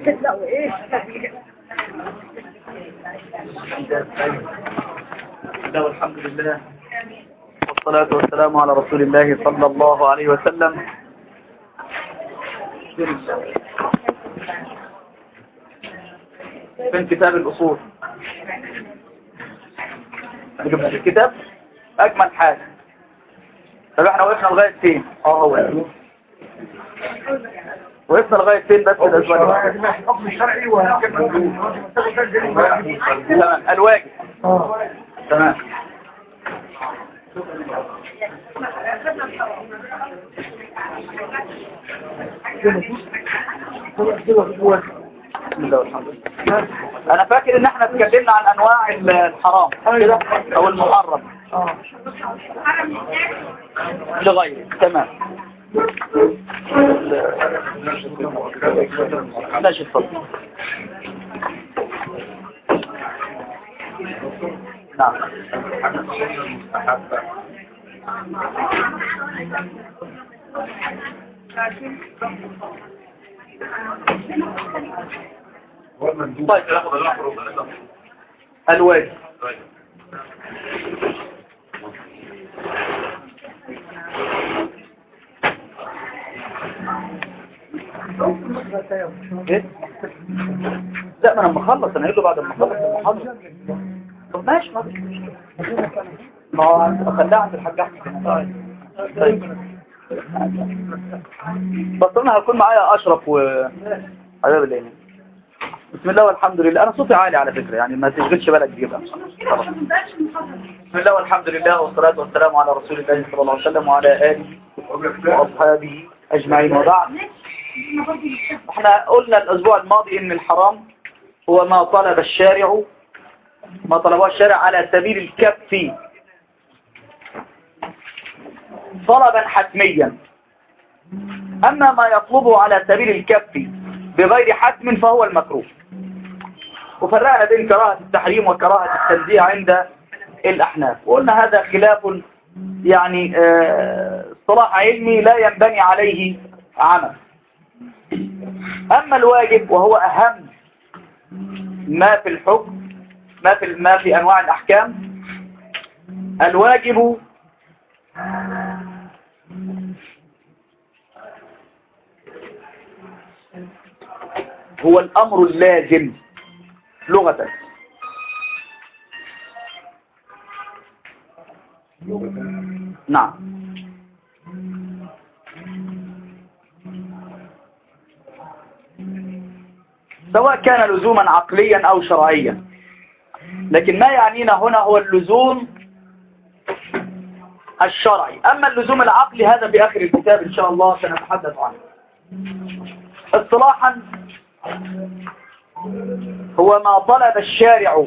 لا وايه الله والحمد لله والصلاة والسلام على رسول الله صلى الله عليه وسلم فين كتاب الأصول جبنا الكتاب أجمل حاجة طب احنا وقفنا لغاية فين اه هو وقفنا لغاية فين بس الأسبوع الحكم الشرعي ومندوب تمام الواجب تمام بسم الله والحمد لله. انا فاكر ان احنا اتكلمنا عن انواع الحرام كده او المحرم لغير تمام ماشي اتفضل نعم طيب الواجب ايه لا ما انا مخلص انا قايل له بعد ما اخلص المحاضره طب ماشي ما فيش مشكله ما هو خليها عند الحاج احمد طيب بس انا هكون معايا اشرف و حبيب العين بسم الله والحمد لله انا صوتي عالي على فكره يعني ما تشغلش بالك بيها خلاص بسم الله والحمد لله والصلاه والسلام على رسول الله صلى الله عليه وسلم وعلى اله واصحابه اجمعين وبعد احنا قلنا الاسبوع الماضي ان الحرام هو ما طلب الشارع ما طلبه الشارع على سبيل الكف طلبا حتميا اما ما يطلبه على سبيل الكف بغير حتم فهو المكروه وفرقنا بين كراهة التحريم وكراهة التنزيه عند الأحناف وقلنا هذا خلاف يعني آه، اصطلاح علمي لا ينبني عليه عمل أما الواجب وهو أهم ما في الحكم ما في ما في أنواع الأحكام الواجب هو الأمر اللازم لغة نعم سواء كان لزوما عقليا أو شرعيا لكن ما يعنينا هنا هو اللزوم الشرعي أما اللزوم العقلي هذا في آخر الكتاب إن شاء الله سنتحدث عنه اصطلاحا هو ما طلب الشارع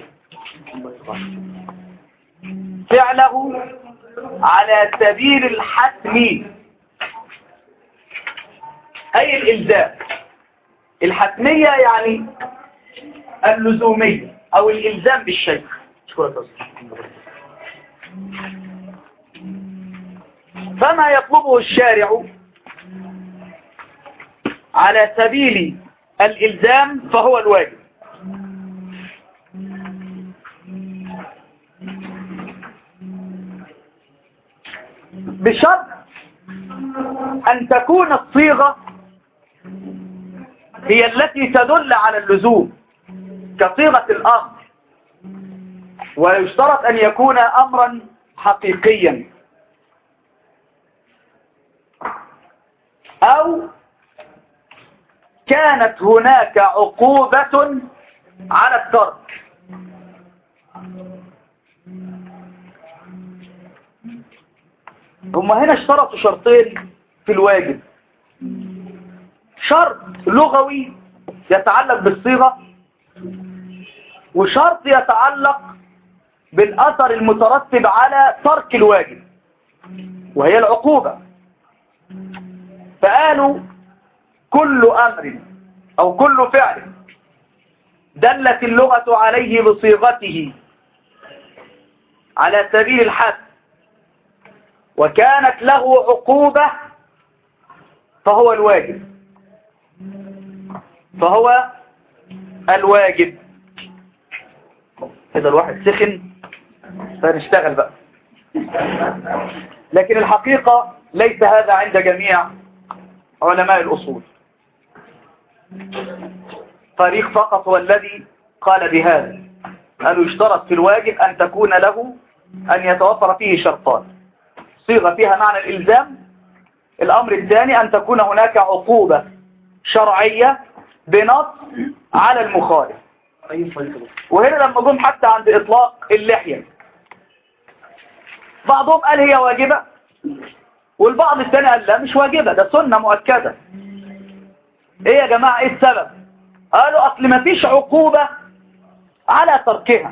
فعله على سبيل الحتم أي الإلزام الحتمية يعني اللزومية أو الإلزام بالشيء شكرا فما يطلبه الشارع على سبيل الإلزام فهو الواجب بشرط أن تكون الصيغة هي التي تدل على اللزوم كصيغة الأمر ويشترط أن يكون أمرا حقيقيا أو كانت هناك عقوبة على الترك هم هنا اشترطوا شرطين في الواجب شرط لغوي يتعلق بالصيغة وشرط يتعلق بالأثر المترتب على ترك الواجب وهي العقوبة فقالوا كل أمر أو كل فعل دلت اللغة عليه بصيغته على سبيل الحد وكانت له عقوبة فهو الواجب فهو الواجب كده الواحد سخن فنشتغل بقى لكن الحقيقة ليس هذا عند جميع علماء الأصول طريق فقط هو الذي قال بهذا قالوا يشترط في الواجب أن تكون له أن يتوفر فيه شرطان صيغة فيها معنى الإلزام الأمر الثاني أن تكون هناك عقوبة شرعية بنص على المخالف وهنا لما جم حتى عند إطلاق اللحية بعضهم قال هي واجبة والبعض الثاني قال لا مش واجبة ده سنة مؤكدة ايه يا جماعة ايه السبب قالوا اصل ما فيش عقوبة على تركها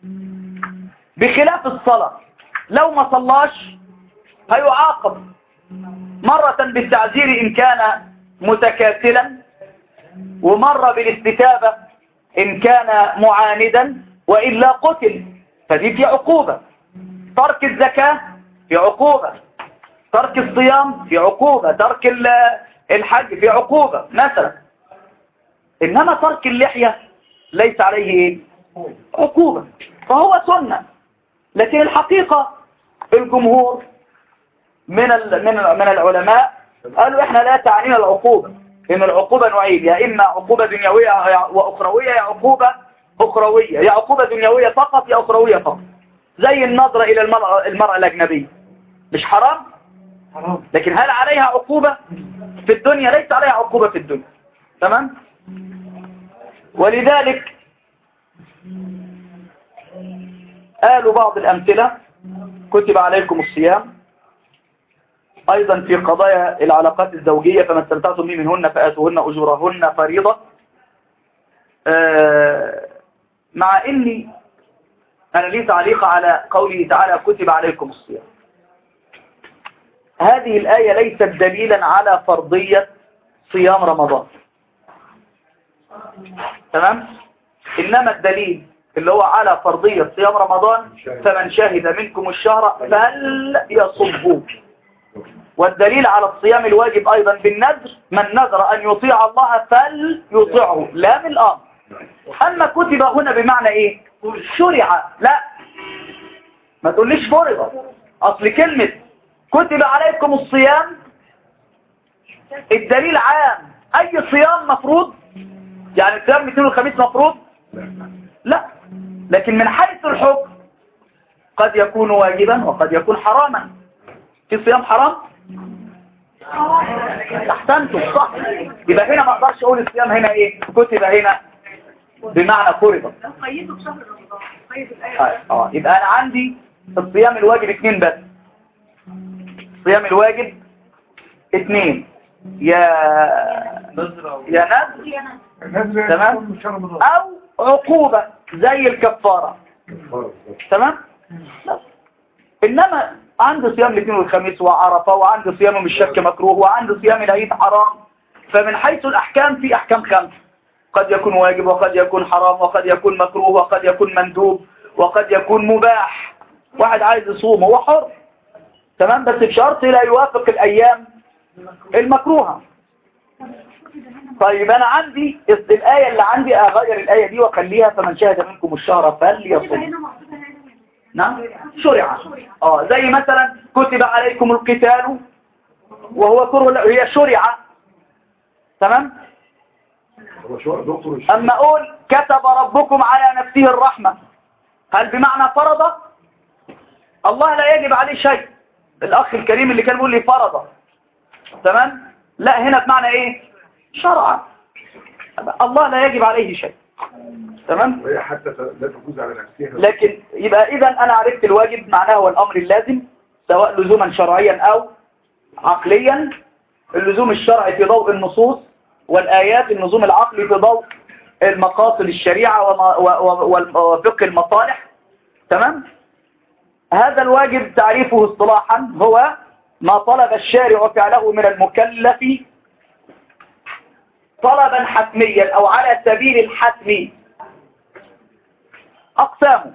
بخلاف الصلاة لو ما صلاش هيعاقب مرة بالتعزير إن كان متكاسلا ومرة بالاستتابة إن كان معاندا وإلا قتل فدي في عقوبة ترك الزكاة في عقوبة ترك الصيام في عقوبة ترك الحج في عقوبة مثلا إنما ترك اللحية ليس عليه إيه؟ عقوبة فهو سنة لكن الحقيقة الجمهور من من من العلماء قالوا احنا لا تعنينا العقوبة ان العقوبة نوعين يا اما عقوبة دنيوية واخروية يا عقوبة اخروية يا عقوبة دنيوية فقط يا اخروية فقط زي النظرة الى المرأة, المرأة الاجنبية مش حرام حرام لكن هل عليها عقوبة في الدنيا ليس عليها عقوبة في الدنيا تمام ولذلك قالوا بعض الأمثلة كتب عليكم الصيام أيضا في قضايا العلاقات الزوجية فما استمتعتم به منهن فآتوهن أجورهن فريضة آه، مع إني أنا لي تعليق على قوله تعالى كتب عليكم الصيام هذه الآية ليست دليلا على فرضية صيام رمضان تمام إنما الدليل اللي هو على فرضية صيام رمضان فمن شهد منكم الشهر فليصمه والدليل على الصيام الواجب أيضا بالنذر من نذر أن يطيع الله فليطيعه لا من الأمر أما كتب هنا بمعنى إيه شرع لا ما تقوليش فرض أصل كلمة كتب عليكم الصيام الدليل عام أي صيام مفروض يعني الصيام الاثنين والخميس مفروض لا لكن من حيث الحكم قد يكون واجبا وقد يكون حراما في صيام حرام احسنتم صح يبقى هنا ما اقدرش اقول الصيام هنا ايه كتب هنا بمعنى فرض لو قيده بشهر رمضان قيد الآية اه اه يبقى انا عندي الصيام الواجب اتنين بس الصيام الواجب اتنين يا يا نذر النذر تمام. يكون من شهر رمضان او عقوبة زي الكفارة تمام بس. انما عندي صيام الاثنين والخميس وعرفة وعندي صيام من الشك مكروه وعندي صيام العيد حرام فمن حيث الاحكام في احكام خمسة قد يكون واجب وقد يكون حرام وقد يكون مكروه وقد يكون مندوب وقد يكون مباح واحد عايز يصوم هو حر تمام بس بشرط لا يوافق الايام المكروهة طيب انا عندي الآية اللي عندي اغير الآية دي واخليها فمن شهد منكم الشهر كتب فليصم هنا محطوطة هنا نعم شرع اه زي مثلا كتب عليكم القتال وهو كره له- هي شرع تمام هو شو دكتور اما اقول كتب ربكم على نفسه الرحمة هل بمعنى فرض الله لا يجب عليه شيء الاخ الكريم اللي كان بيقول لي فرض تمام لا هنا بمعنى ايه شرعا الله لا يجب عليه شيء تمام وهي حتى لا تفوز على نفسها لكن يبقى اذا انا عرفت الواجب معناه هو الامر اللازم سواء لزوما شرعيا او عقليا اللزوم الشرعي في ضوء النصوص والايات اللزوم العقلي في ضوء المقاصد الشريعة وما- و- و- وفقه المصالح تمام هذا الواجب تعريفه اصطلاحا هو ما طلب الشارع فعله من المكلف طلبا حتميا او على سبيل الحتم أقسامه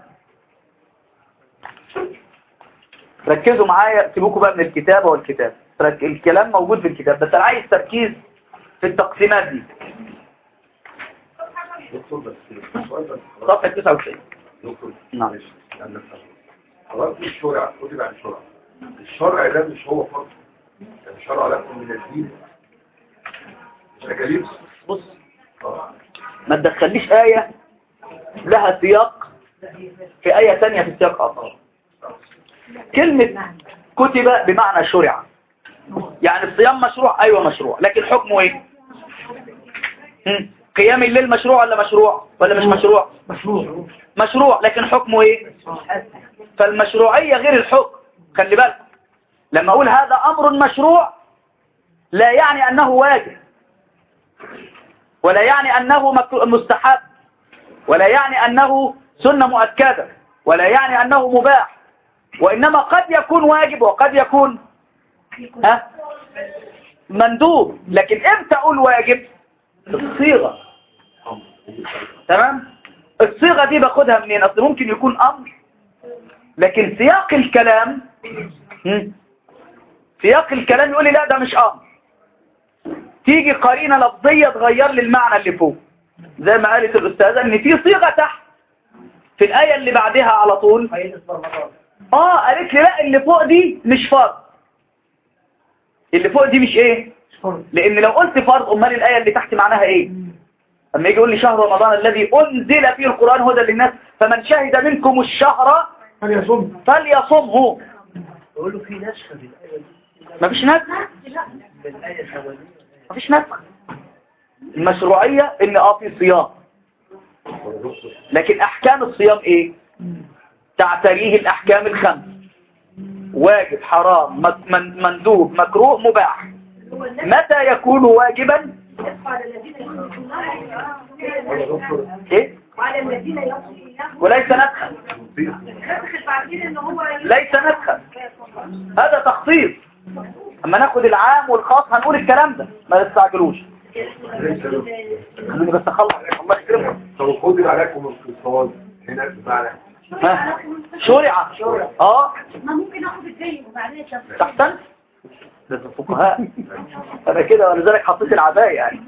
ركزوا معايا سيبوكوا بقى من الكتابة والكتاب رك- الكلام موجود في الكتاب بس أنا عايز تركيز في التقسيمات دي دكتور بس سؤال بس صفحة 99 دكتور نعم. معلش استنى استنى. خلاص في الشرع خدي عن الشرع الشرع ده مش هو فرض يعني الشرع لكم من الدين مش تكاليف بص اه ما تدخليش آية لها سياق في آية تانية في سياق آخر كلمة كتب بمعنى شرع يعني الصيام مشروع أيوة مشروع لكن حكمه إيه هم؟ قيام الليل مشروع ولا مشروع ولا مش مشروع مشروع مشروع لكن حكمه إيه فالمشروعية غير الحكم خلي بالك لما أقول هذا أمر مشروع لا يعني أنه واجب ولا يعني أنه مكتو- مستحب ولا يعني أنه سنة مؤكدة ولا يعني أنه مباح وإنما قد يكون واجب وقد يكون ها مندوب لكن امتى أقول واجب الصيغة تمام الصيغة دي باخدها منين أصل ممكن يكون أمر لكن سياق الكلام هم؟ سياق الكلام يقول لي لا ده مش أمر تيجي قرينة لفظية تغير لي المعنى اللي فوق زي ما قالت الأستاذة ان في صيغة تحت في الآية اللي بعدها على طول اه قالت لي لا اللي فوق دي مش فرض اللي فوق دي مش ايه لان لو قلت فرض امال الآية اللي تحت معناها ايه اما يجي يقول لي شهر رمضان الذي انزل فيه القرآن هدى للناس فمن شهد منكم الشهر هل يصوم فليصمه يقول له في نسخة بالآية دي مفيش نسخ بالآية الأولية مفيش نسخ المشروعية ان اه في صيام لكن احكام الصيام ايه تعتريه الاحكام الخمس واجب حرام مك- من- مندوب مكروه مباح هو الناس متى يكون واجبا على الذين ولا دكتور ايه وعلى الذين يصلون وليس نسخا نسخ بعدين ان هو ليس نسخا هذا تخصيص اما ناخد العام والخاص هنقول الكلام ده ما تستعجلوش خلوني بس اخلص الله يكرمكم طب خدي عليكم الصواب هنا بمعنى ها شرع اه ما ممكن اخد الجاي وبعدين أشوف. تحسن ده الفقهاء انا كده ولذلك حطيت العباية يعني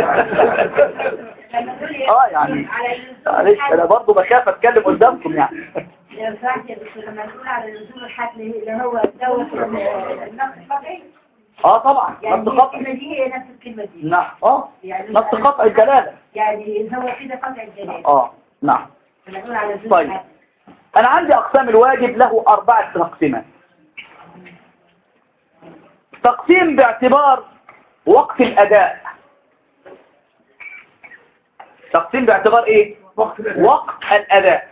لما تقول لي اه يعني على معلش انا برضه بخاف اتكلم قدامكم يعني ما ينفعش يا دكتور لما نقول على لزوم الحقل اللي هو دوت النقص القطعي اه طبعا يعني نص قطع الكلمة دي هي نفس الكلمة دي نعم اه يعني نص قطع الدلالة يعني هو كده قطع الجلال اه نعم لما نقول على لزوم طيب. الحقل انا عندي اقسام الواجب له اربعة تقسيمات تقسيم باعتبار وقت الاداء تقسيم باعتبار ايه وقت الأذان وقت الاداء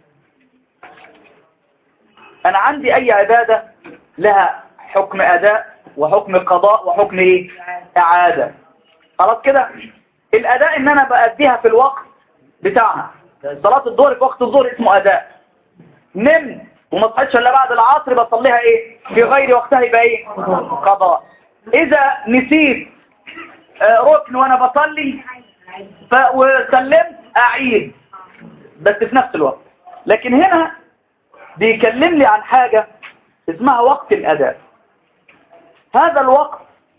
انا عندي اي عبادة لها حكم اداء وحكم قضاء وحكم ايه اعادة خلاص كده الاداء ان انا بأديها في الوقت بتاعها صلاة الظهر في وقت الظهر اسمه اداء نمت وما صحيتش الا بعد العصر بصليها ايه في غير وقتها يبقى ايه قضاء اذا نسيت آه، ركن وانا بصلي ف... وسلمت اعيد بس في نفس الوقت لكن هنا بيكلم لي عن حاجة اسمها وقت الاداء هذا الوقت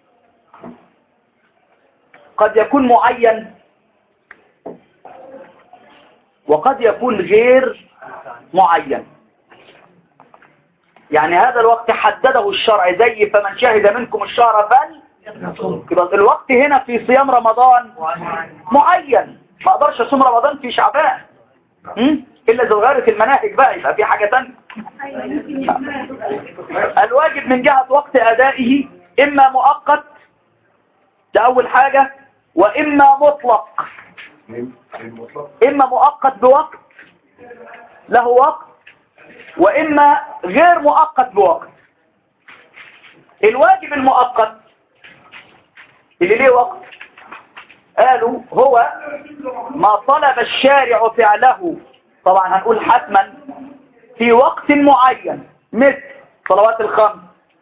قد يكون معين وقد يكون غير معين يعني هذا الوقت حدده الشرع زي فمن شهد منكم الشهر فل يبقى الوقت هنا في صيام رمضان معين ما اقدرش اصوم رمضان في شعبان م? الا اذا اتغيرت المناهج بقى يبقى في حاجة تانية ايوه يمكن يسمعها الواجب من جهة وقت أدائه إما مؤقت ده أول حاجة وإما مطلق من المطلق إما مؤقت بوقت له وقت وإما غير مؤقت بوقت الواجب المؤقت اللي ليه وقت قالوا هو ما طلب الشارع فعله طبعا هنقول حتما في وقت معين مثل صلوات الخمس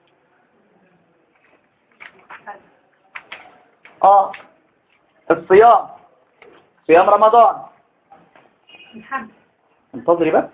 اه الصيام صيام رمضان الحمد انتظري بقى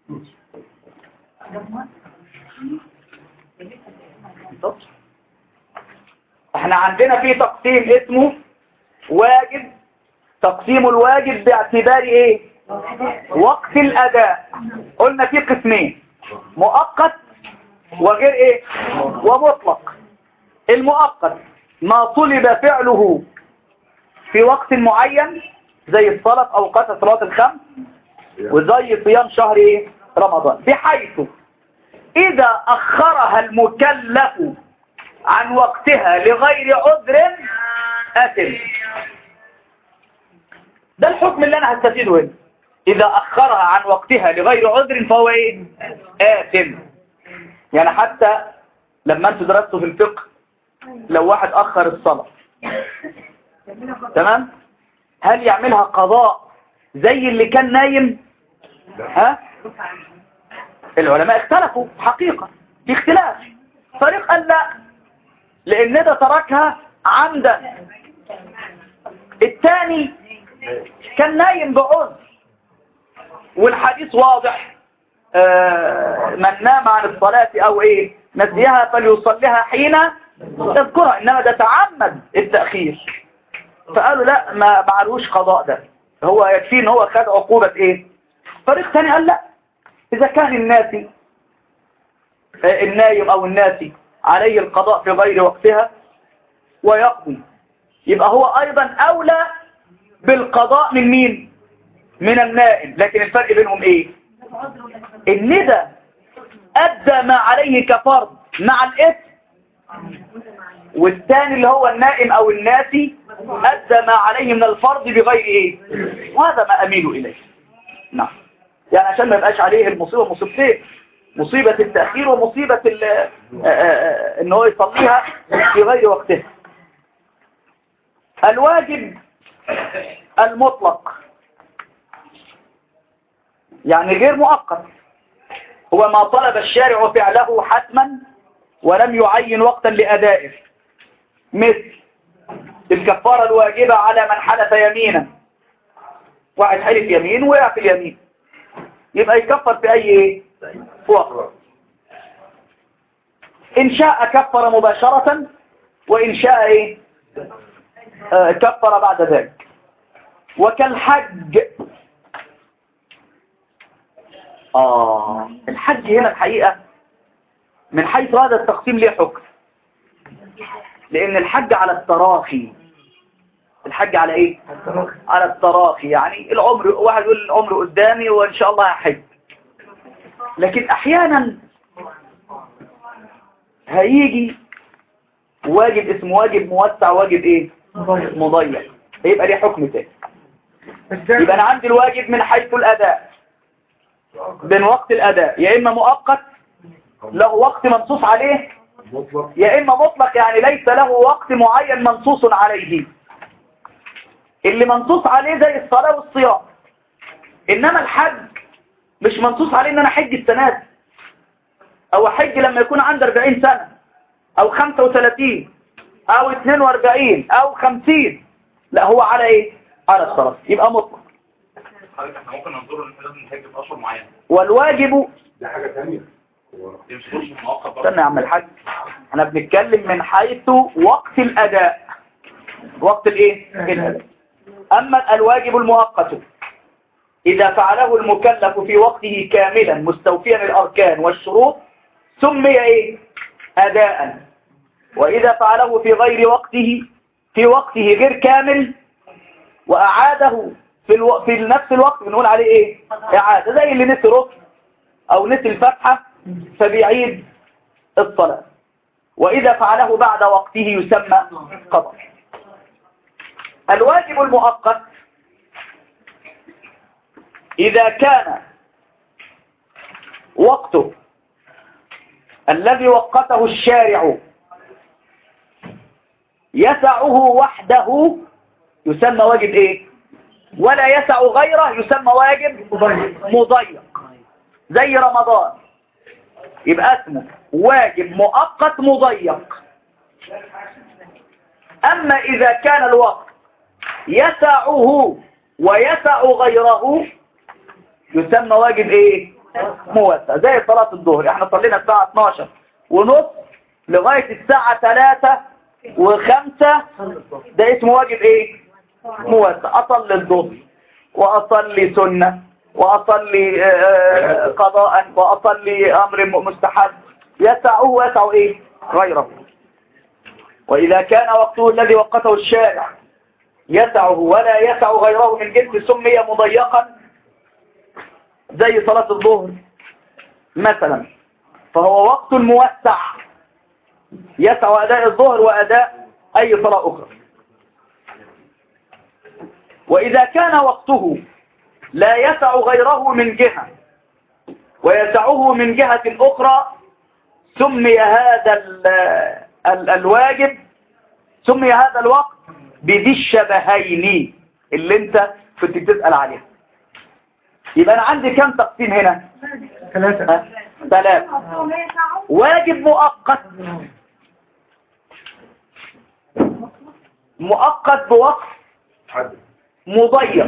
انتظر. احنا عندنا في تقسيم اسمه واجب تقسيم الواجب باعتبار ايه وقت الاداء قلنا في قسمين مؤقت وغير ايه ومطلق المؤقت ما طلب فعله في وقت معين زي الصلاة في اوقات الصلاة الخمس وزي صيام شهر ايه رمضان بحيث اذا اخرها المكلف عن وقتها لغير عذر اثم ده الحكم اللي انا هستفيده هنا اذا اخرها عن وقتها لغير عذر فهو ايه اثم يعني حتى لما انتوا درستوا في الفقه لو واحد اخر الصلاة تمام هل يعملها قضاء زي اللي كان نايم ها العلماء اختلفوا حقيقة في اختلاف فريق قال لا لان ده تركها عمدا الثاني كان نايم بعذر والحديث واضح آه، من نام عن الصلاة او ايه نسيها فليصليها حين تذكرها انما ده تعمد التأخير فقالوا لا ما معلوش قضاء ده هو يكفي ان هو خد عقوبة ايه فريق تاني قال لا اذا كان الناسي آه، النايم او الناسي عليه القضاء في غير وقتها ويقضي يبقى هو ايضا اولى بالقضاء من مين من النائم لكن الفرق بينهم ايه ان ده ادى ما عليه كفرض مع الاثم والثاني اللي هو النائم او الناسي ادى ما عليه من الفرض بغير ايه وهذا ما اميل اليه نعم يعني عشان ما يبقاش عليه المصيبة مصيبتين مصيبة التأخير ومصيبة ال- آه، آه، آه، ان هو يصليها في غير وقتها الواجب المطلق يعني غير مؤقت هو ما طلب الشارع فعله حتما ولم يعين وقتا لأدائه مثل الكفارة الواجبة على من حلف يمينا واحد حلف يمين وقع في اليمين يبقى يكفر في أي وقت إن شاء كفر مباشرة وإن شاء إيه آه، كفر بعد ذلك وكالحج آه الحج هنا الحقيقة من حيث هذا التقسيم ليه حكم لأن الحج على التراخي الحج على إيه؟ على التراخي يعني العمر واحد يقول العمر قدامي وإن شاء الله هحج لكن أحيانا هيجي واجب اسمه واجب موسع واجب إيه؟ مضيق هيبقى ليه حكم تاني يبقى أنا عندي الواجب من حيث الأداء من وقت الأداء يا إما مؤقت له وقت منصوص عليه مطلق يا إما مطلق يعني ليس له وقت معين منصوص عليه اللي منصوص عليه زي الصلاة والصيام إنما الحج مش منصوص عليه إن أنا حج السنة دي أو حج لما يكون عندي 40 سنة أو 35 أو 42 أو 50 لا هو على إيه؟ على الصلاة يبقى مطلق حضرتك احنا ممكن ننظر ان احنا لازم نحج في اشهر معينه والواجب دي حاجة تانية هو دي مش مش مؤقت برضه استنى يا عم الحاج احنا بنتكلم من حيث وقت الاداء وقت الايه الاداء اما الواجب المؤقت اذا فعله المكلف في وقته كاملا مستوفيا الاركان والشروط سمي ايه اداء واذا فعله في غير وقته في وقته غير كامل واعاده في, الو... في نفس الوقت بنقول عليه ايه اعاده زي اللي نسي ركن او نسي الفتحه فبيعيد الصلاة وإذا فعله بعد وقته يسمى قضاء الواجب المؤقت إذا كان وقته الذي وقته الشارع يسعه وحده يسمى واجب ايه ولا يسع غيره يسمى واجب مضيق زي رمضان يبقى اسمه واجب مؤقت مضيق أما إذا كان الوقت يسعه ويسع غيره يسمى واجب إيه موسع زي صلاة الظهر احنا صلينا الساعة 12 ونص لغاية الساعة 3 وخمسة ده اسمه واجب إيه موسع أصلي الظهر وأصلي سنة وأصلي آه، قضاء وأصلي أمر م- مستحب يسعه ويسع إيه غيره وإذا كان وقته الذي وقته الشارع يسعه ولا يسع غيره من جنس سمي مضيقا زي صلاة الظهر مثلا فهو وقت موسع يسع أداء الظهر وأداء أي صلاة أخرى وإذا كان وقته لا يسع غيره من جهة ويسعه من جهة أخرى سمي هذا ال ال الواجب سمي هذا الوقت بذي الشبهين اللي انت كنت بتسأل عليه يبقى أنا عندي كم تقسيم هنا ثلاثة ها؟ ثلاثة واجب مؤقت مؤقت بوقت حد مضيق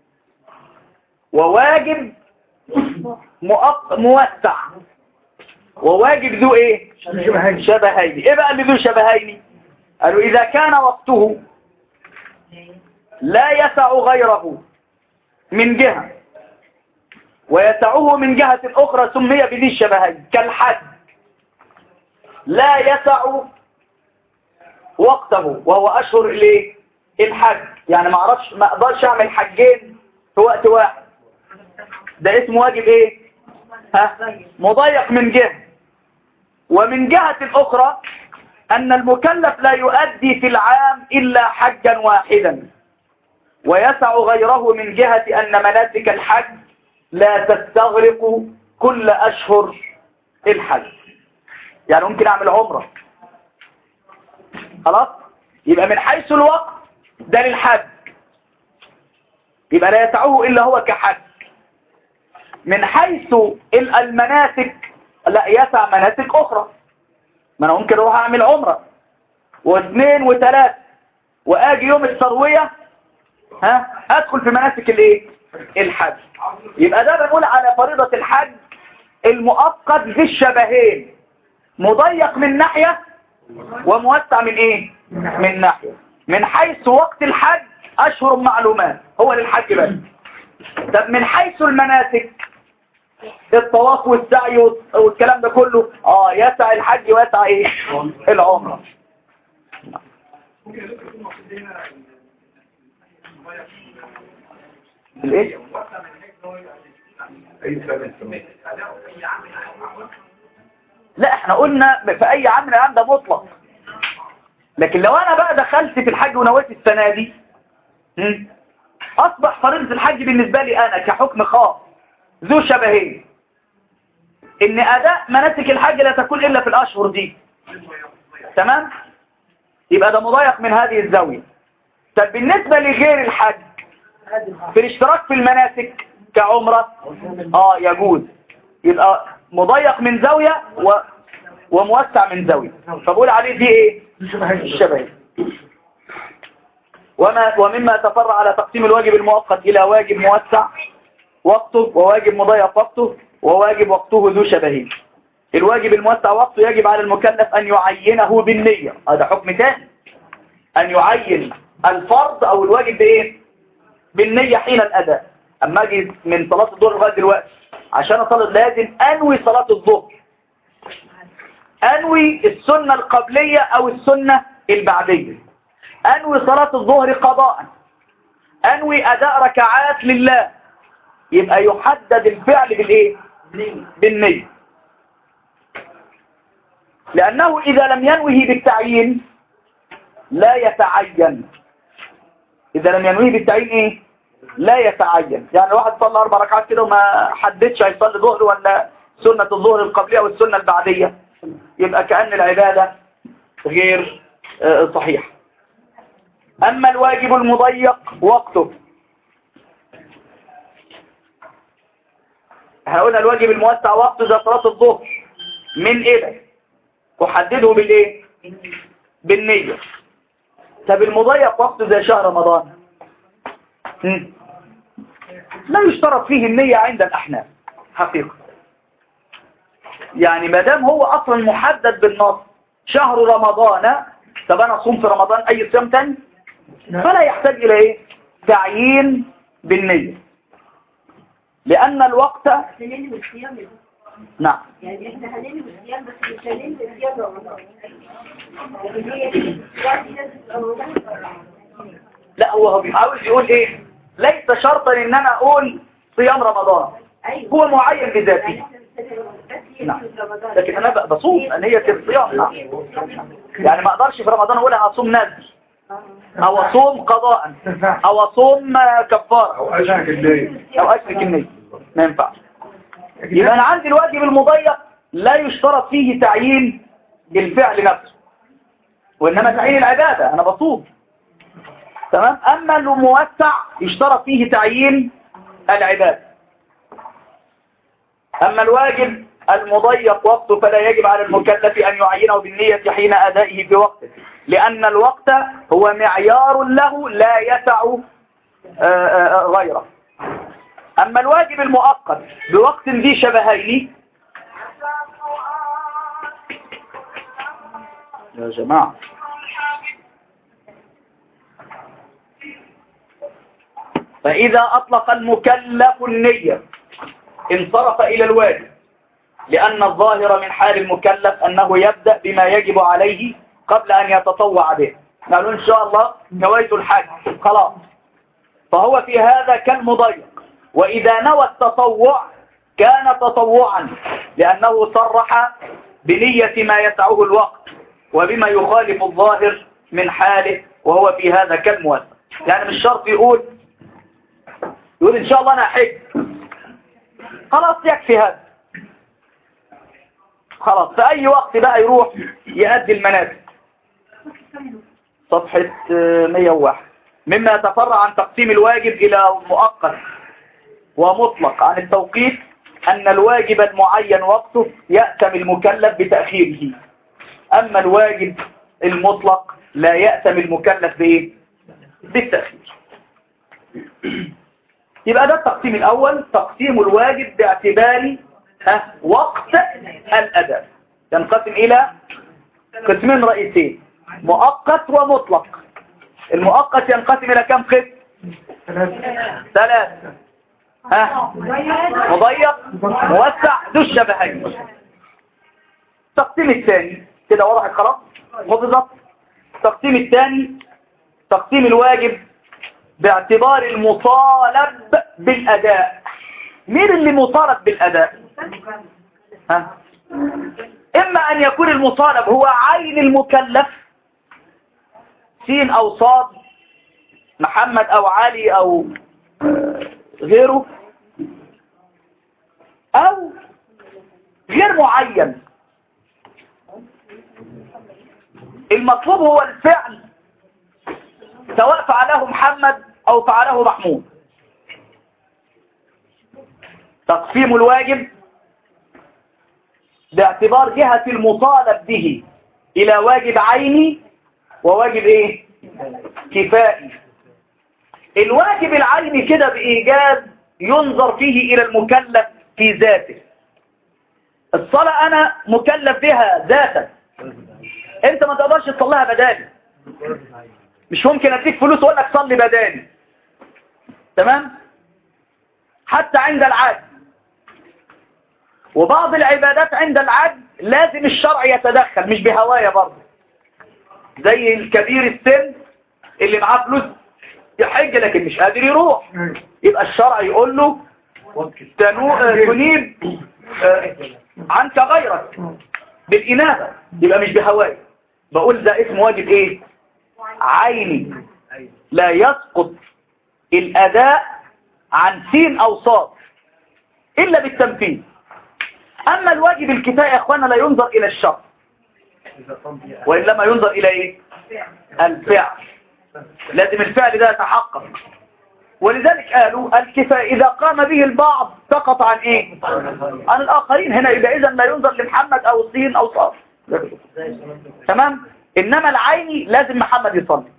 وواجب مؤق... موسع وواجب ذو ايه شبهين. شبهين ايه بقى اللي ذو شبهين قالوا اذا كان وقته لا يسع غيره من جهة ويسعه من جهة أخرى سمي بذي الشبهين كالحج لا يسع وقته وهو أشهر الايه الحج يعني ما اعرفش ما اقدرش اعمل حجين في وقت واحد ده اسمه واجب ايه ها مضيق من جهة ومن جهة اخرى ان المكلف لا يؤدي في العام الا حجا واحدا ويسع غيره من جهة ان مناسك الحج لا تستغرق كل اشهر الحج يعني ممكن اعمل عمره خلاص يبقى من حيث الوقت ده للحج يبقى لا يسعه إلا هو كحج من حيث ال- المناسك لا يسع مناسك أخرى ما أنا ممكن أروح أعمل عمرة واثنين وثلاث وآجي يوم التروية ها أدخل في مناسك الإيه الحج يبقى ده بنقول على فريضة الحج المؤقت ذي الشبهين مضيق من ناحية وموسع من ايه من ناحية من حيث وقت الحج اشهر معلومات هو للحج بس طب من حيث المناسك الطواف والسعي والت- والكلام ده كله اه يسع الحج ويسع ايه العمرة الايه اي سنة سنة لا احنا قلنا في اي عام من الايام ده مطلق لكن لو انا بقى دخلت في الحج ونويت السنة دي هم، اصبح فريضة الحج بالنسبة لي انا كحكم خاص ذو شبهين ان اداء مناسك الحج لا تكون الا في الاشهر دي تمام يبقى ده مضايق من هذه الزاوية طب بالنسبة لغير الحج في الاشتراك في المناسك كعمرة اه يجوز يبقى مضيق من زاوية و... وموسع من زاوية فبقول عليه دي ايه الشبهين وما ومما تفرع على تقسيم الواجب المؤقت إلى واجب موسع وقته وواجب مضيق وقته وواجب وقته ذو شبهين الواجب الموسع وقته يجب على المكلف أن يعينه بالنية هذا حكم تاني أن يعين الفرض أو الواجب بإيه بالنية حين الأداء أما أجي من صلاة الظهر لغاية دلوقتي عشان أصلي لازم أنوي صلاة الظهر أنوي السنة القبلية أو السنة البعدية أنوي صلاة الظهر قضاء أنوي أداء ركعات لله يبقى يحدد الفعل بالإيه بالنية لأنه إذا لم ينوه بالتعيين لا يتعين إذا لم ينوه بالتعيين إيه لا يتعين يعني الواحد صلى أربع ركعات كده وما حددش هيصلي ظهر ولا سنة الظهر القبلية والسنة البعدية يبقى كأن العبادة غير آه، صحيحة أما الواجب المضيق وقته احنا قلنا الواجب الموسع وقته زي صلاة الظهر من إلى أحدده بالإيه بالنية طب المضيق وقته زي شهر رمضان هم. لا يشترط فيه النية عند الأحناف حقيقة يعني ما دام هو أصلا محدد بالنص شهر رمضان طب أنا أصوم في رمضان أي صيام تاني فلا يحتاج إلى إيه تعيين بالنية لأن الوقت هننوي الصيام يا نعم يعني احنا هننوي الصيام بس مش هننوي صيام رمضان لكن هي الصيام دي لازم تبقى موجودة. لا هو هو بيحاول يقول إيه ليس شرطا إن أنا أقول صيام رمضان ايوه هو معين يعني بذاته احنا بنستنى رمضان بس هي نعم. في رمضان لكن أنا ب- بصوم أن هي في الصيام نعم. يعني ما أقدرش في رمضان أقول هصوم نذر أو أصوم قضاء أو أصوم آه، كفارة او اشرك الليل أو أشرك النية ما ينفعش يبقى أنا عندي الواجب المضيق لا يشترط فيه تعيين الفعل نفسه وإنما تعيين العبادة أنا بصوم تمام أما الموسع يشترط فيه تعيين العبادة أما الواجب المضيق وقته فلا يجب على المكلف أن يعينه بالنية حين أدائه في وقته لأن الوقت هو معيار له لا يسع آه، آه، آه، غيره أما الواجب المؤقت بوقت ذي شبهين يا جماعة فإذا أطلق المكلف النية انصرف إلى الواجب لأن الظاهر من حال المكلف أنه يبدأ بما يجب عليه قبل أن يتطوع به قالوا إن شاء الله نويت الحج خلاص فهو في هذا كالمضيق وإذا نوى التطوع كان تطوعا لأنه صرح بنية ما يسعه الوقت وبما يخالف الظاهر من حاله وهو في هذا كالموسع يعني مش شرط يقول يقول إن شاء الله أنا أحج خلاص يكفي هذا خلاص في أي وقت بقى يروح يؤدي المناسك صفحة آه، 101 مما يتفرع عن تقسيم الواجب إلى مؤقت ومطلق عن التوقيت أن الواجب المعين وقته يأتم المكلف بتأخيره أما الواجب المطلق لا يأتم المكلف بإيه؟ بالتأخير يبقى ده التقسيم الأول تقسيم الواجب باعتبار ها، وقت الأداء ينقسم إلى قسمين رئيسين مؤقت ومطلق المؤقت ينقسم إلى كم قسم ثلاثة ها مضيق موسع ذو الشبهين التقسيم الثاني كده واضح خلاص حفظت التقسيم الثاني تقسيم الواجب باعتبار المطالب بالأداء مين اللي مطالب بالأداء ها؟ إما أن يكون المطالب هو عين المكلف سين أو صاد محمد أو علي أو آه، غيره أو غير معين المطلوب هو الفعل سواء فعله محمد أو فعله محمود تقسيم الواجب باعتبار جهة المطالب به إلى واجب عيني وواجب إيه؟ كفائي الواجب العيني كده بإيجاز ينظر فيه إلى المكلف في ذاته الصلاة أنا مكلف بها ذاتا أنت ما تقدرش تصليها بدالي مش ممكن أديك فلوس وأقول لك صلي بدالي تمام حتى عند العجز وبعض العبادات عند العجز لازم الشرع يتدخل مش بهواية برضه زي الكبير السن اللي معاه فلوس يحج لكن مش قادر يروح يبقى الشرع يقول له تنو... آه، تنيب آه، عنك غيرك بالإنابة يبقى مش بهواية بقول ده اسم واجب ايه عيني لا يسقط الأداء عن سين أو صاد إلا بالتنفيذ أما الواجب الكفاية يا أخوانا لا ينظر إلى الشرط وإنما ينظر إلى إيه الفعل لازم الفعل ده يتحقق ولذلك قالوا الكفاية إذا قام به البعض سقط عن إيه عن الآخرين هنا يبقى إذا لا ينظر لمحمد أو الصين أو صار تمام إنما العيني لازم محمد يصلي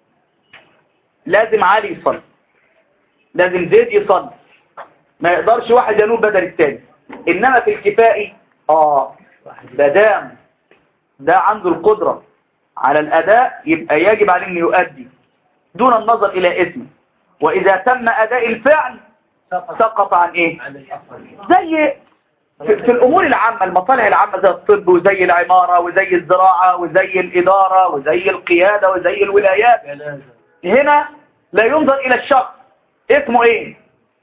لازم علي يصلي لازم زيد يصلي ما يقدرش واحد ينوب بدل التاني إنما في الكفائي آه بدام ده عنده القدرة على الأداء يبقى يجب عليه أن يؤدي دون النظر إلى اسمه وإذا تم أداء الفعل سقط عن إيه عن الآخرين زي في, في الأمور العامة المصالح العامة زي الطب وزي العمارة وزي الزراعة وزي الإدارة وزي القيادة وزي الولايات جنازة هنا لا ينظر إلى الشخص اسمه إيه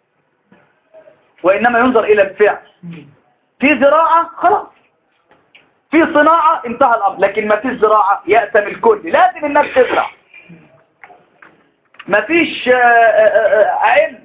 وإنما ينظر إلى الفعل في زراعة خلاص في صناعة انتهى الأمر لكن ما فيش زراعة يأتم الكل لازم الناس تزرع ما فيش آه، آه، آه، علم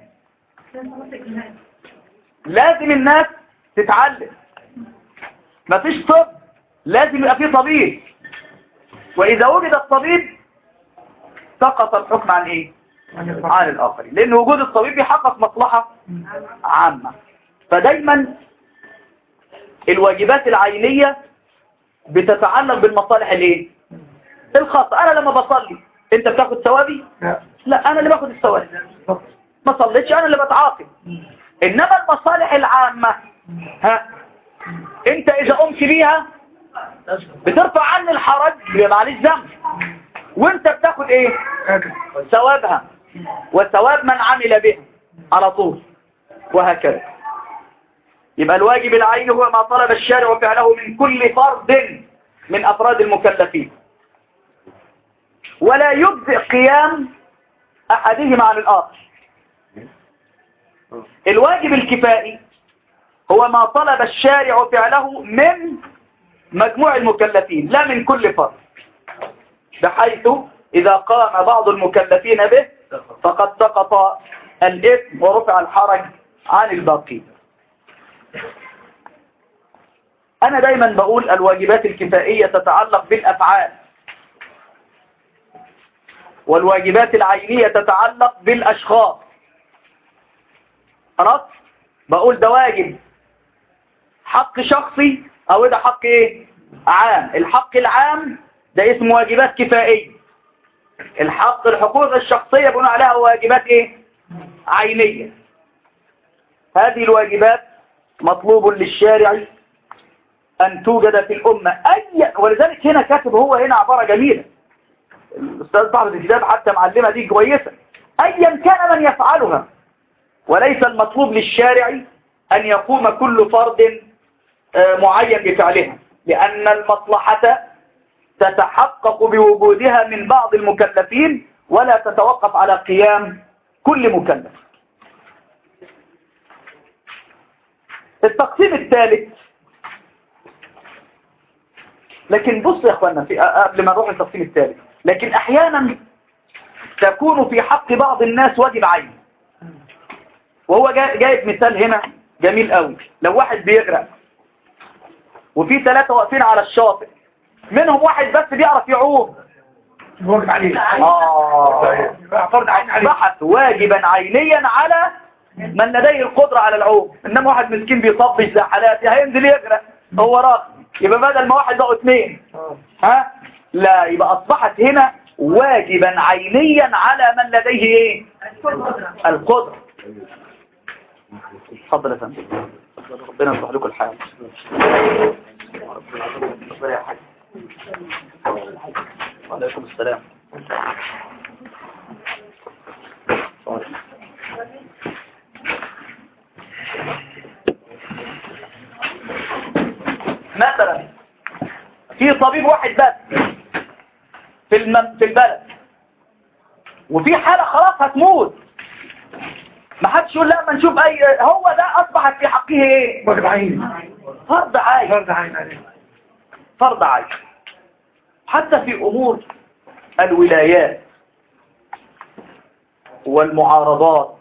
لازم الناس تتعلم ما فيش طب لازم يبقى فيه طبيب وإذا وجد الطبيب سقط الحكم عن إيه؟ عن الآخرين لأن وجود الطبيب يحقق مصلحة عامة فدايما الواجبات العينية بتتعلق بالمصالح الايه الخاصة انا لما بصلي انت بتاخد ثوابي لا لا انا اللي باخد الثواب ما صليتش انا اللي بتعاقب انما المصالح العامة ها انت اذا قمت بيها بترفع عني الحرج يبقى معلش ذنب وانت بتاخد ايه ثوابها وثواب من عمل بها على طول وهكذا يبقى الواجب العيني هو ما طلب الشارع فعله من كل فرد من أفراد المكلفين ولا يجزئ قيام أحدهما عن الآخر الواجب الكفائي هو ما طلب الشارع فعله من مجموع المكلفين لا من كل فرد بحيث إذا قام بعض المكلفين به فقد سقط الإثم ورفع الحرج عن الباقين أنا دايما بقول الواجبات الكفائية تتعلق بالأفعال والواجبات العينية تتعلق بالأشخاص خلاص بقول ده واجب حق شخصي أو ده حق إيه عام الحق العام ده اسم واجبات كفائية الحق الحقوق الشخصية بناء عليها واجبات إيه عينية هذه الواجبات مطلوب للشارع أن توجد في الأمة أي ولذلك هنا كاتب هو هنا عبارة جميلة الأستاذ صاحب الكتاب حتى معلمة دي كويسة أيا كان من يفعلها وليس المطلوب للشارع أن يقوم كل فرد آه، معين بفعلها لأن المصلحة تتحقق بوجودها من بعض المكلفين ولا تتوقف على قيام كل مكلف التقسيم الثالث لكن بص يا اخوانا في قبل ما نروح للتقسيم الثالث لكن احيانا تكون في حق بعض الناس واجب عين وهو جا- جايب مثال هنا جميل قوي لو واحد بيغرق وفي ثلاثة واقفين على الشاطئ منهم واحد بس بيعرف يعوم واجب عليه آه يبقى فرض عين عليه بحث واجبا عينيا على من لديه القدرة على العوم انما واحد مسكين بيطبش زي حالاتي هينزل يغرق هو راق يبقى بدل ما واحد بقوا اثنين ها لا يبقى اصبحت هنا واجبا عينيا على من لديه ايه القدرة اتفضل يا فندم ربنا يصلح لكم الحال ربنا يحفظك. وعليكم السلام مثلا في طبيب واحد بس في الم... في البلد وفي حالة خلاص هتموت ما حدش يقول لا ما نشوف اي هو ده اصبحت في حقه ايه واجب عين فرض عين فرض عين عليه فرض عين حتى في امور الولايات والمعارضات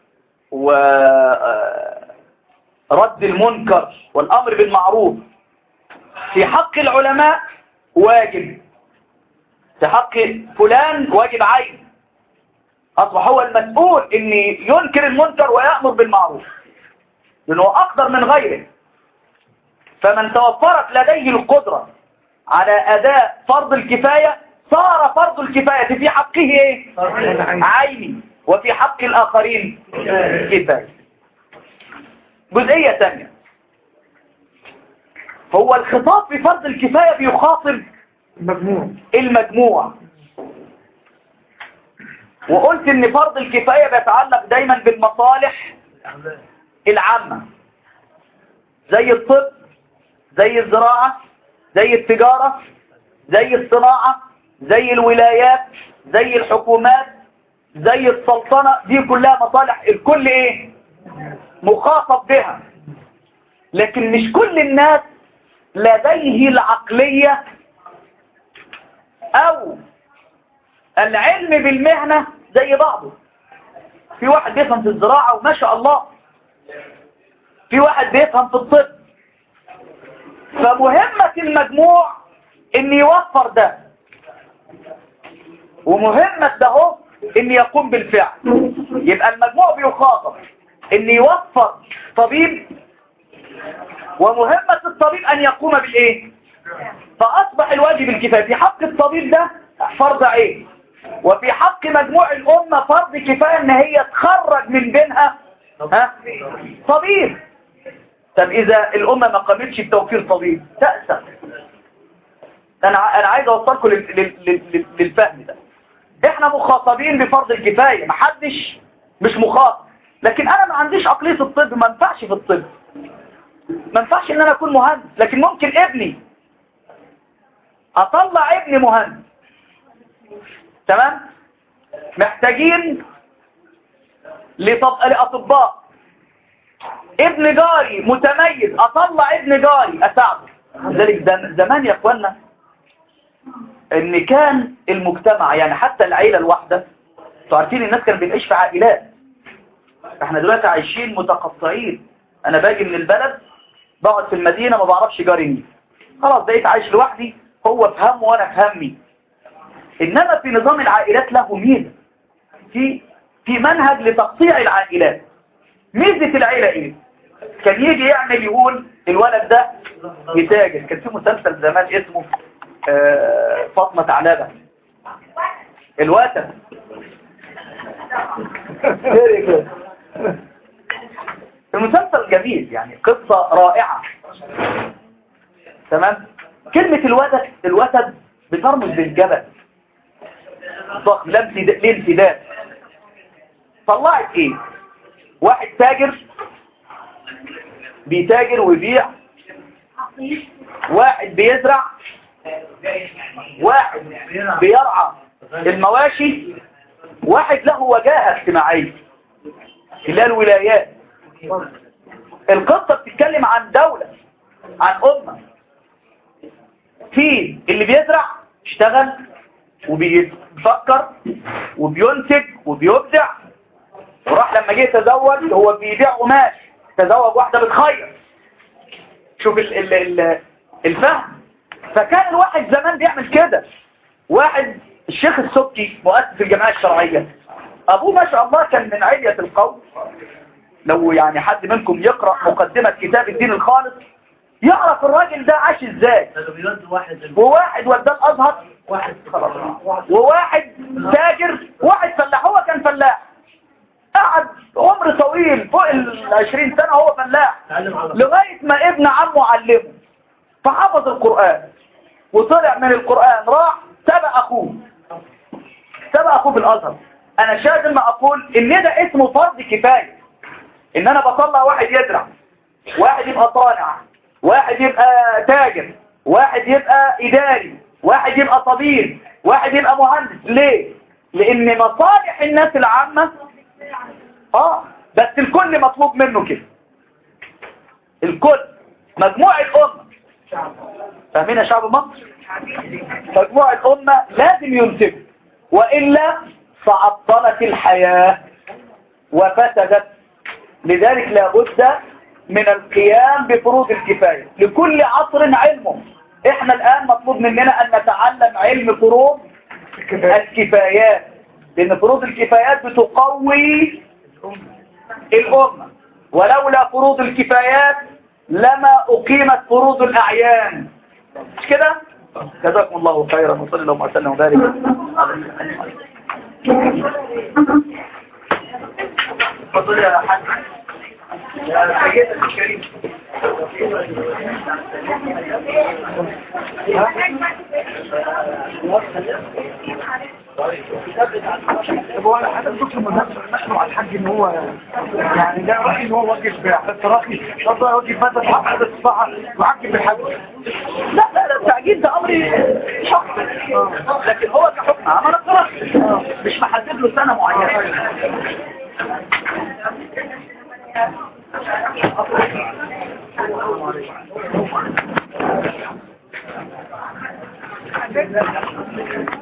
ورد المنكر والامر بالمعروف في حق العلماء واجب في حق فلان واجب عين أصبح هو المسؤول ان ينكر المنكر ويأمر بالمعروف لأنه أقدر من غيره فمن توفرت لديه القدرة على أداء فرض الكفاية صار فرض الكفاية في حقه إيه؟ عيني وفي حق الآخرين كفاية جزئية ثانية هو الخطاب في فرض الكفاية بيخاطب مجموع المجموع وقلت ان فرض الكفاية بيتعلق دايما بالمصالح العامة زي الطب زي الزراعة زي التجارة زي الصناعة زي الولايات زي الحكومات زي السلطنة دي كلها مصالح الكل ايه مخاطب بها لكن مش كل الناس لديه العقلية او العلم بالمهنة زي بعضه في واحد بيفهم في الزراعة وما شاء الله في واحد بيفهم في الطب فمهمة المجموع ان يوفر ده ومهمة ده هو ان يقوم بالفعل يبقى المجموع بيخاطب ان يوفر طبيب ومهمة الطبيب ان يقوم بالايه فاصبح الواجب الكفاية في حق الطبيب ده فرض عين وفي حق مجموع الامة فرض كفاية ان هي تخرج من بينها ها طبيب طب اذا الامة ما قامتش بتوفير طبيب تأسف انا انا عايز اوصلكم لل- لل- لل- للفهم ده احنا مخاطبين بفرض الكفاية محدش مش مخاطب لكن انا ما عنديش عقلية الطب ما ينفعش في الطب ما ينفعش ان انا اكون مهندس لكن ممكن ابني اطلع ابني مهندس تمام محتاجين لطب... لأطباء ابن جاري متميز اطلع ابن جاري اساعده لذلك زم- زمان يا اخوانا ان كان المجتمع يعني حتى العيلة الواحدة انتوا عارفين الناس كانت بتعيش في عائلات احنا دلوقتي عايشين متقطعين انا باجي من البلد بقعد في المدينة ما بعرفش جاري مين خلاص بقيت عايش لوحدي هو في هم وانا في همي انما في نظام العائلات له ميزة في في منهج لتقطيع العائلات ميزة العيلة ايه كان يجي يعمل يقول الولد ده يتاجر كان في مسلسل زمان اسمه آه، فاطمة ثعلبة الوتد المسلسل جميل يعني قصة رائعة تمام كلمة الوتد الوتد بترمز للجبل ضخم لا امتداد- ليه امتداد طلعت ايه واحد تاجر بيتاجر ويبيع واحد بيزرع واحد بيرعى المواشي واحد له وجاهة اجتماعية اللي هي الولايات القصة بتتكلم عن دولة عن أمة في اللي بيزرع يشتغل وبيفكر وبينتج وبيبدع وراح لما جه يتزوج هو بيبيع قماش تزوج واحدة بتخير شوف ال ال ال الفهم فكان الواحد زمان بيعمل كده واحد الشيخ السبكي مؤسس الجماعة الشرعية أبوه ما شاء الله كان من علية القوم لو يعني حد منكم يقرأ مقدمة كتاب الدين الخالص يعرف الراجل ده عاش ازاي كانوا بيودوا واحد وواحد وداه الأزهر واحد خلاص وواحد تاجر واحد فلاح هو كان فلاح قعد عمر طويل فوق ال 20 سنة هو فلاح تعلم على لغاية ما ابن عمه علمه فحفظ القرآن وطلع من القرآن راح سبق أخوه سبق أخوه في الأزهر أنا شاهد ما أقول إن ده اسمه فرض كفاية إن أنا بطلع واحد يزرع واحد يبقى صانع واحد يبقى تاجر واحد يبقى إداري واحد يبقى طبيب واحد يبقى مهندس ليه؟ لأن مصالح الناس العامة آه بس الكل مطلوب منه كده الكل مجموع الأمة فاهمين يا شعب مصر مجموع الأمة لازم ينتجوا وإلا فعطلت الحياة وفسدت لذلك لابد من القيام بفروض الكفاية لكل عصر علمه احنا الآن مطلوب مننا أن نتعلم علم فروض الكفايات لأن فروض الكفايات بتقوي الأمة ولولا فروض الكفايات لما أقيمت فروض الأعيان مش كده؟ جزاكم الله خيرا وصلى الله وسلم وبارك اتفضل يا حاج يا سيدنا الكريم طب هو حتى الدكتور ما نشره على الحاج ان هو يعني ده رايي ان هو واجب على التراخي برضه واجب مثلا حق على الصباحه وعجب بالحج لا لا لا التعجيل ده امر شخصي لكن هو كحكم عمل التراخي مش محدد له سنة معينة Thank you.